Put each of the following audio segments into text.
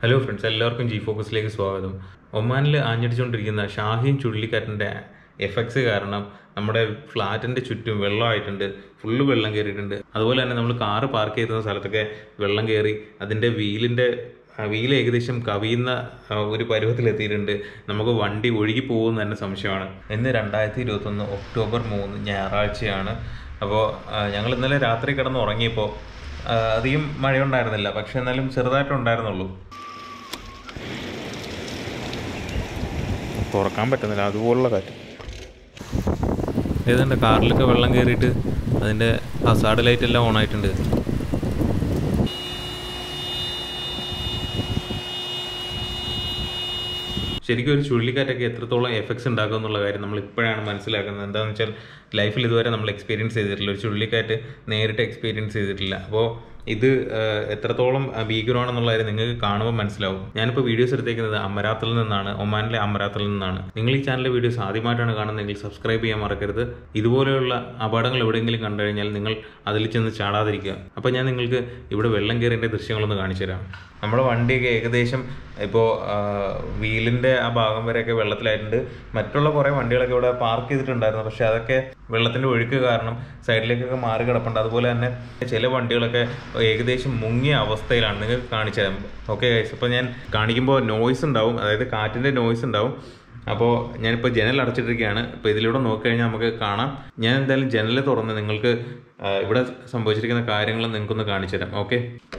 hello friends എല്ലാവർക്കും G ഫോക്കസിലേക്ക് സ്വാഗതം ഒമാനിൽ ആഞ്ഞടിച്ചുകൊണ്ടിരിക്കുന്ന ഷാഹിൻ ചുഴലിക്കാറ്റിൻ്റെ എഫക്ട്സ് കാരണം നമ്മുടെ ഫ്ലാറ്റിൻ്റെ ചുറ്റും വെള്ളമായിട്ടുണ്ട് ഫുള്ള് വെള്ളം കയറിയിട്ടുണ്ട് അതുപോലെ തന്നെ നമ്മൾ കാറ് പാർക്ക് ചെയ്തിരുന്ന സ്ഥലത്തൊക്കെ വെള്ളം കയറി അതിൻ്റെ വീലിൻ്റെ വീൽ ഏകദേശം കവിയുന്ന ആ, ഒരു പരുവത്തിലെത്തിയിട്ടുണ്ട് നമുക്ക് വണ്ടി ഒഴുകി പോകുമെന്ന് തന്നെ സംശയമാണ് ഇന്ന് രണ്ടായിരത്തി ഇരുപത്തൊന്ന് ഒക്ടോബർ മൂന്ന് ഞായറാഴ്ചയാണ് അപ്പോൾ ഞങ്ങൾ ഇന്നലെ രാത്രി കിടന്ന് ഉറങ്ങിയപ്പോൾ ആ, അധികം മഴയുണ്ടായിരുന്നില്ല പക്ഷെ എന്നാലും ചെറുതായിട്ടുണ്ടായിരുന്നുള്ളൂ തുറക്കാൻ പറ്റുന്നില്ല അതുപോലുള്ള കാറ്റ് ഏതാണ്ട് കാറിലൊക്കെ വെള്ളം കയറിയിട്ട് അതിൻ്റെ ഹസാഡ് ലൈറ്റ് എല്ലാം ഓൺ ആയിട്ടുണ്ട് ശരിക്കും ഒരു ചുഴലിക്കാറ്റൊക്കെ എത്രത്തോളം എഫക്ട്സ് ഉണ്ടാക്കും എന്നുള്ള കാര്യം നമ്മൾ ഇപ്പോഴാണ് മനസ്സിലാക്കുന്നത് എന്താണെന്ന് വെച്ചാൽ ലൈഫിൽ ഇതുവരെ നമ്മൾ എക്സ്പീരിയൻസ് ചെയ്തിട്ടില്ല ഒരു ചുഴലിക്കാറ്റ് നേരിട്ട് എക്സ്പീരിയൻസ് ചെയ്തിട്ടില്ല അപ്പോൾ ഇത് ആഹ്, എത്രത്തോളം ആഹ്, ഭീകരമാണെന്നുള്ള കാര്യം നിങ്ങൾക്ക് കാണുമ്പോൾ മനസ്സിലാവും ഞാനിപ്പോൾ വീഡിയോസ് എടുത്തേക്കുന്നത് അമരാത്തിൽ നിന്നാണ് ഒമാനിലെ അമരാത്തിൽ നിന്നാണ് നിങ്ങൾ ഈ ചാനലിലെ വീഡിയോസ് ആദ്യമായിട്ടാണ് കാണുന്നതെങ്കിൽ സബ്സ്ക്രൈബ് ചെയ്യാൻ മറക്കരുത് ഇതുപോലെയുള്ള അപകടങ്ങൾ എവിടെയെങ്കിലും കണ്ടു കഴിഞ്ഞാൽ നിങ്ങൾ അതിൽ ചെന്ന് ചാടാതിരിക്കുക അപ്പോൾ ഞാൻ നിങ്ങൾക്ക് ഇവിടെ വെള്ളം കയറിൻ്റെ ദൃശ്യങ്ങളൊന്ന് കാണിച്ചു തരാം നമ്മുടെ വണ്ടിയൊക്കെ ഏകദേശം ഇപ്പോൾ വീലിൻ്റെ ആ ഭാഗം വരെയൊക്കെ വെള്ളത്തിലായിട്ടുണ്ട് മറ്റുള്ള കുറേ വണ്ടികളൊക്കെ ഇവിടെ പാർക്ക് ചെയ്തിട്ടുണ്ടായിരുന്നു പക്ഷേ അതൊക്കെ വെള്ളത്തിൻ്റെ ഒഴുക്ക് കാരണം സൈഡിലേക്കൊക്കെ മാറി കിടപ്പുണ്ട് അതുപോലെ തന്നെ ചില വണ്ടികളൊക്കെ ഏകദേശം മുങ്ങിയ അവസ്ഥയിലാണ് നിങ്ങൾക്ക് കാണിച്ചു തരാം ഓക്കെ അപ്പോൾ ഞാൻ കാണിക്കുമ്പോൾ നോയ്സ് ഉണ്ടാവും അതായത് കാറ്റിൻ്റെ നോയ്സ് ഉണ്ടാവും അപ്പോൾ ഞാനിപ്പോൾ ജനൽ അടച്ചിട്ടിരിക്കുകയാണ് ഇപ്പോൾ ഇതിലൂടെ നോക്കിക്കഴിഞ്ഞാൽ നമുക്ക് കാണാം ഞാൻ എന്തായാലും ജനൽ തുറന്ന് നിങ്ങൾക്ക് ആ, ഇവിടെ സംഭവിച്ചിരിക്കുന്ന കാര്യങ്ങൾ നിങ്ങൾക്കൊന്ന് കാണിച്ചു തരാം ഓക്കെ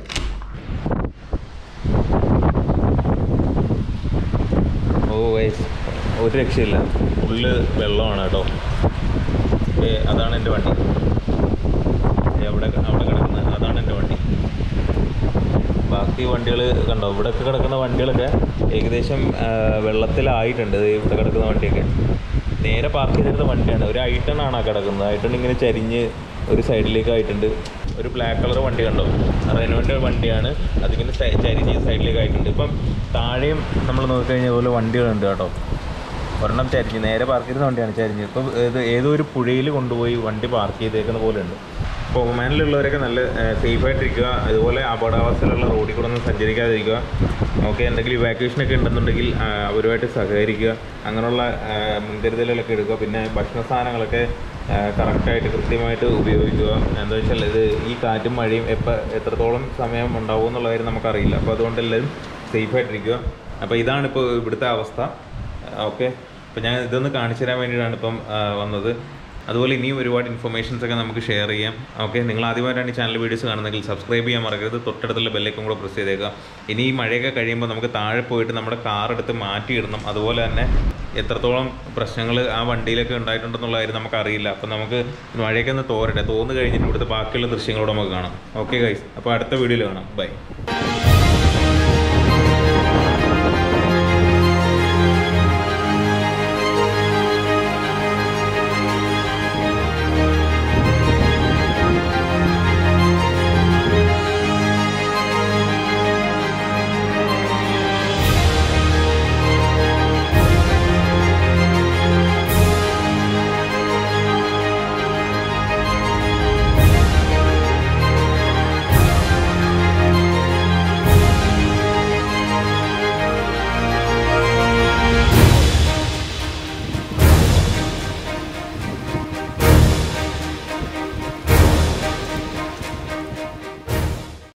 ഓ വൈസ് ഒരു രക്ഷയില്ല ഫുള്ള് വെള്ളമാണ് കേട്ടോ ഏ, അതാണ് എൻ്റെ വണ്ടി ഏ, അവിടെ അവിടെ കിടക്കുന്ന അതാണ് എൻ്റെ വണ്ടി ബാക്കി വണ്ടികൾ കണ്ടോ ഇവിടെയൊക്കെ കിടക്കുന്ന വണ്ടികളൊക്കെ ഏകദേശം ആ, വെള്ളത്തിലായിട്ടുണ്ട് ദേ ഇവിടെ കിടക്കുന്ന വണ്ടിയൊക്കെ നേരെ പാർക്ക് ചെയ്തിരുന്ന വണ്ടിയാണ് ഒരു ഐട്ടൺ ആണ് ആ കിടക്കുന്നത് ഐട്ടൺ ഇങ്ങനെ ചരിഞ്ഞ് ഒരു സൈഡിലേക്ക് ആയിട്ടുണ്ട് ഒരു ബ്ലാക്ക് കളർ വണ്ടി കണ്ടോ റെനോൻ്റെ വണ്ടിയാണ് അതിങ്ങനെ ച- ചരിഞ്ഞ് സൈഡിലേക്ക് ആയിട്ടുണ്ട് ഇപ്പം താഴെയും നമ്മൾ നോക്കിക്കഴിഞ്ഞാൽ ഇതുപോലെ വണ്ടികളുണ്ട് കേട്ടോ ഒരെണ്ണം ചരിഞ്ഞ് നേരെ പാർക്ക് ചെയ്ത വണ്ടിയാണ് ചരിഞ്ഞ് ഇപ്പം ഇത് ഏതോ ഒരു പുഴയിൽ കൊണ്ടുപോയി വണ്ടി പാർക്ക് ചെയ്തേക്കുന്ന പോലെ ഉണ്ട് അപ്പോൾ ഒമാനിലുള്ളവരൊക്കെ നല്ല സേഫ് ആയിട്ടിരിക്കുക അതുപോലെ അപകടാവസ്ഥയിലുള്ള റോഡിൽ കൂടെ ഒന്നും സഞ്ചരിക്കാതിരിക്കുക ഓക്കെ എന്തെങ്കിലും ഇവാക്യുവേഷൻ ഒക്കെ ഉണ്ടെന്നുണ്ടെങ്കിൽ ആ, അവരുമായിട്ട് സഹകരിക്കുക അങ്ങനെയുള്ള ആ, മുൻകരുതലുകളൊക്കെ എടുക്കുക പിന്നെ ഭക്ഷണ സാധനങ്ങളൊക്കെ കറക്റ്റായിട്ട് കൃത്യമായിട്ട് ഉപയോഗിക്കുക എന്താ വെച്ചാൽ ഇത് ഈ കാറ്റും മഴയും എപ്പോൾ എത്രത്തോളം സമയം ഉണ്ടാവും എന്നുള്ള കാര്യം നമുക്കറിയില്ല അപ്പോൾ അതുകൊണ്ട് എല്ലാവരും സേഫ് ആയിട്ടിരിക്കുക അപ്പോൾ ഇതാണ് ഇപ്പോൾ ഇവിടുത്തെ അവസ്ഥ ഓക്കെ അപ്പോൾ ഞാൻ ഇതൊന്ന് കാണിച്ചു തരാൻ വേണ്ടിയിട്ടാണ് ഇപ്പം ആ, വന്നത് അതുപോലെ ഇനിയും ഒരുപാട് ഇൻഫർമേഷൻസ് ഒക്കെ നമുക്ക് ഷെയർ ചെയ്യാം ഓക്കെ നിങ്ങൾ ആദ്യമായിട്ടാണ് ഈ ചാനൽ വീഡിയോസ് കാണുന്നതെങ്കിൽ സബ്സ്ക്രൈബ് ചെയ്യാൻ മറക്കരുത് തൊട്ടടുത്തുള്ള ബെല്ലൈക്കും കൂടെ പ്രസ് ചെയ്തേക്കുക ഇനി ഈ മഴയൊക്കെ കഴിയുമ്പോൾ നമുക്ക് താഴെ പോയിട്ട് നമ്മുടെ കാർ എടുത്ത് മാറ്റിയിടണം അതുപോലെ തന്നെ എത്രത്തോളം പ്രശ്നങ്ങൾ ആ വണ്ടിയിലൊക്കെ ഉണ്ടായിട്ടുണ്ടെന്നുള്ള കാര്യം നമുക്കറിയില്ല അപ്പം നമുക്ക് മഴയൊക്കെ ഒന്ന് തോരട്ടെ തോന്നു കഴിഞ്ഞിട്ട് ഇവിടുത്തെ ബാക്കിയുള്ള ദൃശ്യങ്ങളോട് നമുക്ക് കാണാം ഓക്കെ ഗൈസ് അപ്പോൾ അടുത്ത വീഡിയോയിൽ കാണാം ബൈ